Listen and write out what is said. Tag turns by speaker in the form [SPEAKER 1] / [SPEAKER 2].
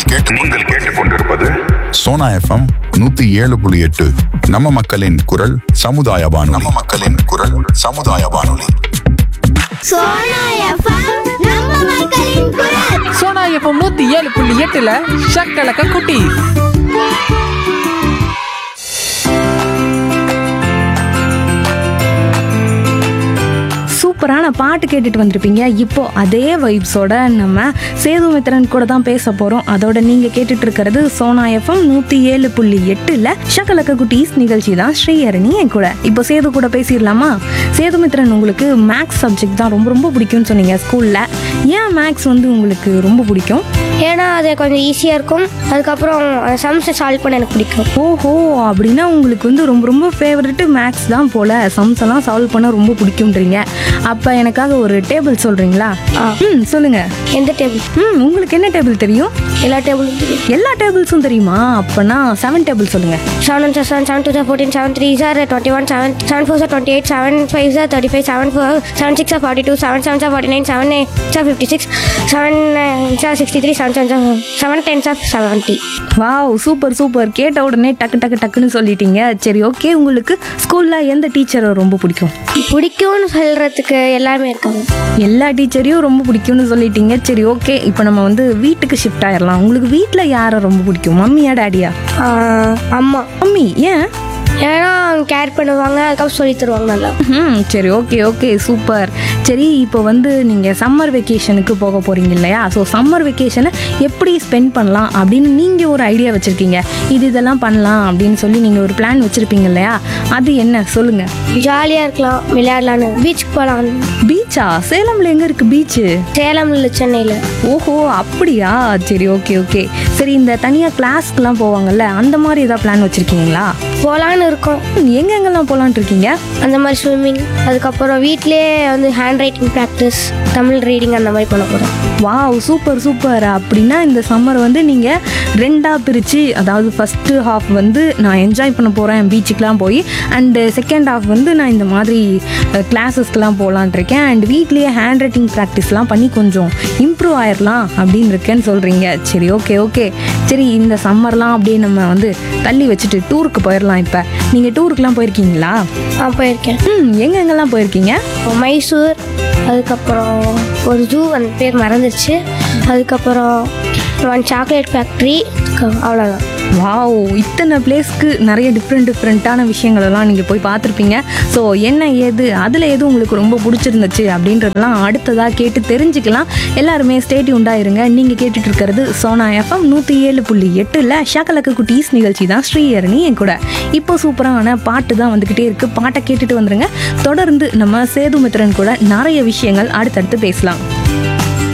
[SPEAKER 1] கேட்டு
[SPEAKER 2] நீங்கள் கேட்டுக்கொண்டிருப்பது
[SPEAKER 1] சோனா எஃப்எம் நூத்தி ஏழு புள்ளி எட்டு நம்ம மக்களின் குரல் சமுதாய வானொலி நம்ம மக்களின் குரல் சமுதாய வானொலி
[SPEAKER 3] சோனா எஃப்எம் நம்ம மக்களின் குரல்
[SPEAKER 4] சோனா எஃப்எம் நூத்தி ஏழு புள்ளி எட்டுல ஷக்கலக்க குட்டி
[SPEAKER 5] சூப்பரான பாட்டு கேட்டுட்டு வந்திருப்பீங்க இப்போ அதே வைப்ஸோட நம்ம சேது மித்திரன் கூட தான் பேச போகிறோம் அதோட நீங்கள் கேட்டுட்டு இருக்கிறது சோனா எஃப்எம் நூற்றி ஏழு புள்ளி எட்டில் ஷக்கலக்க குட்டீஸ் நிகழ்ச்சி தான் ஸ்ரீஹரணி என் கூட இப்போ சேது கூட பேசிடலாமா சேது மித்திரன் உங்களுக்கு மேக்ஸ் சப்ஜெக்ட் தான் ரொம்ப ரொம்ப பிடிக்கும்னு சொன்னீங்க ஸ்கூலில் ஏன் மேக்ஸ் வந்து உங்களுக்கு ரொம்ப பிடிக்கும்
[SPEAKER 6] ஏன்னா அது கொஞ்சம் ஈஸியாக இருக்கும் அதுக்கப்புறம் சம்ஸை சால்வ் பண்ண எனக்கு பிடிக்கும்
[SPEAKER 5] ஓஹோ அப்படின்னா உங்களுக்கு வந்து ரொம்ப ரொம்ப ஃபேவரெட்டு மேக்ஸ் தான் போல சம்ஸ் எல்லாம் சால்வ் பண்ண ரொம்ப பிடிக்கும்ன்றீங்க அப்போ எனக்காக ஒரு டேபிள் சொல்கிறீங்களா ம் சொல்லுங்க
[SPEAKER 6] எந்த டேபிள்
[SPEAKER 5] ம் உங்களுக்கு என்ன டேபிள் தெரியும்
[SPEAKER 6] எல்லா டேபிளும் தெரியும்
[SPEAKER 5] எல்லா டேபிள்ஸும் தெரியுமா அப்பனா செவன் டேபிள் சொல்லுங்க
[SPEAKER 6] seven one seven seven two sir fourteen seven three sir twenty one seven seven four sir twenty eight seven five sir thirty five seven four seven six sir forty two seven seven sir forty nine seven eight sir fifty six seven sir sixty three seven seven sir seven ten sir seventy
[SPEAKER 5] wow super super கேட்ட உடனே டக்கு டக்கு டக்குன்னு சொல்லிட்டீங்க சரி okay உங்களுக்கு ஸ்கூலில் எந்த டீச்சரை ரொம்ப பிடிக்கும்
[SPEAKER 6] பிடிக்கும்னு சொல்கிறதுக்கு எல்லாமே இருக்காங்க
[SPEAKER 5] எல்லா டீச்சரையும் ரொம்ப பிடிக்கும்னு சொல்லிட்டீங்க சரி ஓகே இப்போ நம்ம வந்து வீட்டுக்கு ஷிஃப்ட் ஆயிடலாம் உங்களுக்கு வீட்டில் யாரை ரொம்ப பிடிக்கும் மம்மியா டேடியா
[SPEAKER 6] ஆஹ், அம்மா
[SPEAKER 5] மம்மி ஏன்
[SPEAKER 6] ஏன்னா கேர் பண்ணுவாங்க அதுக்கப்புறம் சொல்லி தருவாங்க நல்லா
[SPEAKER 5] ம் சரி ஓகே ஓகே சூப்பர் சரி இப்போ வந்து நீங்கள் சம்மர் வெக்கேஷனுக்கு போக போகிறீங்க இல்லையா ஸோ சம்மர் வெக்கேஷனை எப்படி ஸ்பெண்ட் பண்ணலாம் அப்படின்னு நீங்கள் ஒரு ஐடியா வச்சுருக்கீங்க இது இதெல்லாம் பண்ணலாம் அப்படின்னு சொல்லி நீங்கள் ஒரு பிளான் வச்சுருப்பீங்க இல்லையா அது என்ன சொல்லுங்கள்
[SPEAKER 6] ஜாலியாக இருக்கலாம் விளையாடலான்னு பீச்சுக்கு போகலாம்
[SPEAKER 5] பீச்சா சேலமில் எங்கே இருக்குது பீச்சு
[SPEAKER 6] சேலம் இல்லை சென்னையில்
[SPEAKER 5] ஓஹோ அப்படியா சரி ஓகே ஓகே சரி இந்த தனியாக கிளாஸ்க்குலாம் போவாங்கல்ல அந்த மாதிரி ஏதாவது பிளான் வச்சுருக்கீங்களா
[SPEAKER 6] போகலான்னு இருக்கோம்
[SPEAKER 5] எங்கெங்கெல்லாம் போகலான்ட்டு இருக்கீங்க
[SPEAKER 6] அந்த மாதிரி ஸ்விம்மிங் அதுக்கப்புறம் வீட்டிலேயே வந்து handwriting practice Tamil reading அந்த மாதிரி பண்ண போகிறோம்
[SPEAKER 5] வாவ் சூப்பர் சூப்பர் அப்படின்னா இந்த சம்மர் வந்து நீங்கள் ரெண்டாக பிரித்து அதாவது ஃபஸ்ட்டு ஹாஃப் வந்து நான் என்ஜாய் பண்ண போகிறேன் பீச்சுக்கெலாம் போய் அண்டு செகண்ட் ஹாஃப் வந்து நான் இந்த மாதிரி கிளாஸஸ்க்கெலாம் போகலான் இருக்கேன் அண்ட் வீட்லேயே ஹேண்ட் ரைட்டிங் ப்ராக்டிஸ்லாம் பண்ணி கொஞ்சம் இம்ப்ரூவ் ஆயிடலாம் அப்படின்னு இருக்கேன்னு சொல்கிறீங்க சரி ஓகே ஓகே சரி இந்த சம்மர்லாம் அப்படியே நம்ம வந்து தள்ளி வச்சுட்டு டூருக்கு போயிடலாம் இப்போ நீங்கள் டூருக்குலாம் போயிருக்கீங்களா
[SPEAKER 6] நான் போயிருக்கேன்
[SPEAKER 5] ம் எங்கெங்கெல்லாம் போயிருக்கீங்க
[SPEAKER 6] மைசூர் அதுக்கப்புறம் ஒரு ஜூ அந்த பேர் மறந்துருச்சு அதுக்கப்புறம் ஒன் சாக்லேட் ஃபேக்ட்ரி அவ்வளோதான்
[SPEAKER 5] வாவ் இத்தனை பிளேஸ்க்கு நிறைய டிஃப்ரெண்ட் டிஃப்ரெண்ட்டான விஷயங்கள் எல்லாம் நீங்கள் போய் பார்த்துருப்பீங்க ஸோ என்ன ஏது அதில் எது உங்களுக்கு ரொம்ப பிடிச்சிருந்துச்சு அப்படின்றதெல்லாம் அடுத்ததாக கேட்டு தெரிஞ்சுக்கலாம் எல்லாருமே ஸ்டேட்டி உண்டாயிருங்க நீங்கள் கேட்டுட்டு இருக்கிறது சோனா எஃப்எம் நூற்றி ஏழு புள்ளி எட்டில் ஷாக்கலக்கு குட்டீஸ் நிகழ்ச்சி தான் ஸ்ரீஹரணி என் கூட இப்போ சூப்பரான பாட்டு தான் வந்துக்கிட்டே இருக்குது பாட்டை கேட்டுட்டு வந்துருங்க தொடர்ந்து நம்ம சேதுமித்ரன் கூட நிறைய விஷயங்கள் அடுத்தடுத்து பேசலாம்